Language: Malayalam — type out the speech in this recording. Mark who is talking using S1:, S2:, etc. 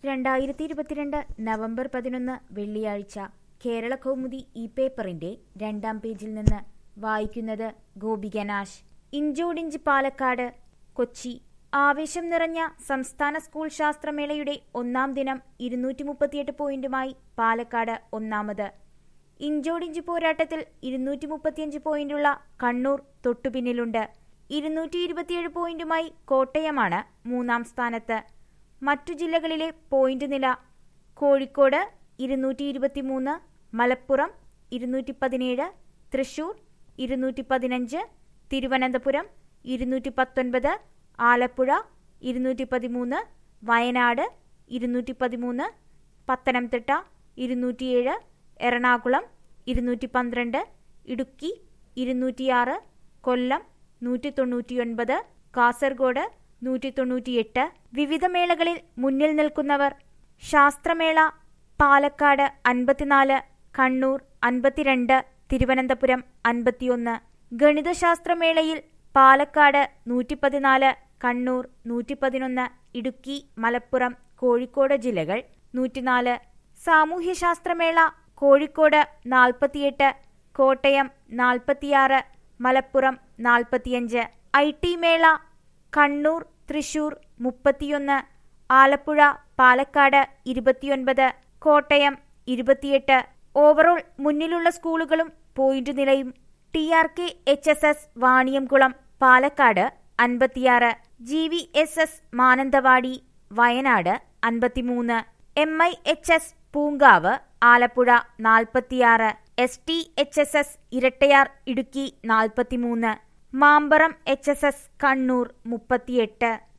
S1: രണ്ടായിരത്തി ഇരുപത്തിരണ്ട് നവംബർ പതിനൊന്ന് വെള്ളിയാഴ്ച കേരള കൗമുദി ഈ പേപ്പറിന്റെ രണ്ടാം പേജിൽ നിന്ന് വായിക്കുന്നത് ഗോപികനാശ് ഇഞ്ചോടിഞ്ച് പാലക്കാട് കൊച്ചി ആവേശം നിറഞ്ഞ സംസ്ഥാന സ്കൂൾ ശാസ്ത്രമേളയുടെ ഒന്നാം ദിനം ഇരുന്നൂറ്റി മുപ്പത്തിയെട്ട് പോയിന്റുമായി പാലക്കാട് ഒന്നാമത് ഇഞ്ചോടിഞ്ച് പോരാട്ടത്തിൽ ഇരുന്നൂറ്റി മുപ്പത്തിയഞ്ച് പോയിന്റുള്ള കണ്ണൂർ തൊട്ടുപിന്നിലുണ്ട് ഇരുന്നൂറ്റി ഇരുപത്തിയേഴ് പോയിന്റുമായി കോട്ടയമാണ് മൂന്നാം സ്ഥാനത്ത് മറ്റു ജില്ലകളിലെ പോയിന്റ് നില കോഴിക്കോട് ഇരുന്നൂറ്റി ഇരുപത്തിമൂന്ന് മലപ്പുറം ഇരുന്നൂറ്റി പതിനേഴ് തൃശൂർ ഇരുന്നൂറ്റി പതിനഞ്ച് തിരുവനന്തപുരം ഇരുന്നൂറ്റി പത്തൊൻപത് ആലപ്പുഴ ഇരുന്നൂറ്റി പതിമൂന്ന് വയനാട് ഇരുന്നൂറ്റി പതിമൂന്ന് പത്തനംതിട്ട ഇരുന്നൂറ്റിയേഴ് എറണാകുളം ഇരുന്നൂറ്റി പന്ത്രണ്ട് ഇടുക്കി ഇരുന്നൂറ്റിയാറ് കൊല്ലം നൂറ്റി തൊണ്ണൂറ്റിയൊൻപത് കാസർഗോഡ് നൂറ്റി തൊണ്ണൂറ്റിയെട്ട് വിവിധ മേളകളിൽ മുന്നിൽ നിൽക്കുന്നവർ ശാസ്ത്രമേള പാലക്കാട് അൻപത്തിനാല് കണ്ണൂർ അൻപത്തിരണ്ട് തിരുവനന്തപുരം അൻപത്തിയൊന്ന് ഗണിതശാസ്ത്രമേളയിൽ പാലക്കാട് നൂറ്റി പതിനാല് കണ്ണൂർ നൂറ്റി പതിനൊന്ന് ഇടുക്കി മലപ്പുറം കോഴിക്കോട് ജില്ലകൾ നൂറ്റിനാല് സാമൂഹ്യശാസ്ത്രമേള കോഴിക്കോട് നാൽപ്പത്തിയെട്ട് കോട്ടയം നാൽപ്പത്തിയാറ് മലപ്പുറം നാൽപ്പത്തിയഞ്ച് ഐ ടി മേള കണ്ണൂർ തൃശൂർ മുപ്പത്തിയൊന്ന് ആലപ്പുഴ പാലക്കാട് ഇരുപത്തിയൊൻപത് കോട്ടയം ഇരുപത്തിയെട്ട് ഓവറോൾ മുന്നിലുള്ള സ്കൂളുകളും പോയിന്റ് നിലയും T R K H S S Vaniyamkulam Palakkad അൻപത്തിയാറ് G V S S Mananthavady Wayanad അൻപത്തിമൂന്ന് M I H S Poonkavu Alappuzha നാൽപ്പത്തിയാറ് S T H S S Erattayar Idukki നാൽപ്പത്തിമൂന്ന് Mamparam H S S Kannur മുപ്പത്തിയെട്ട്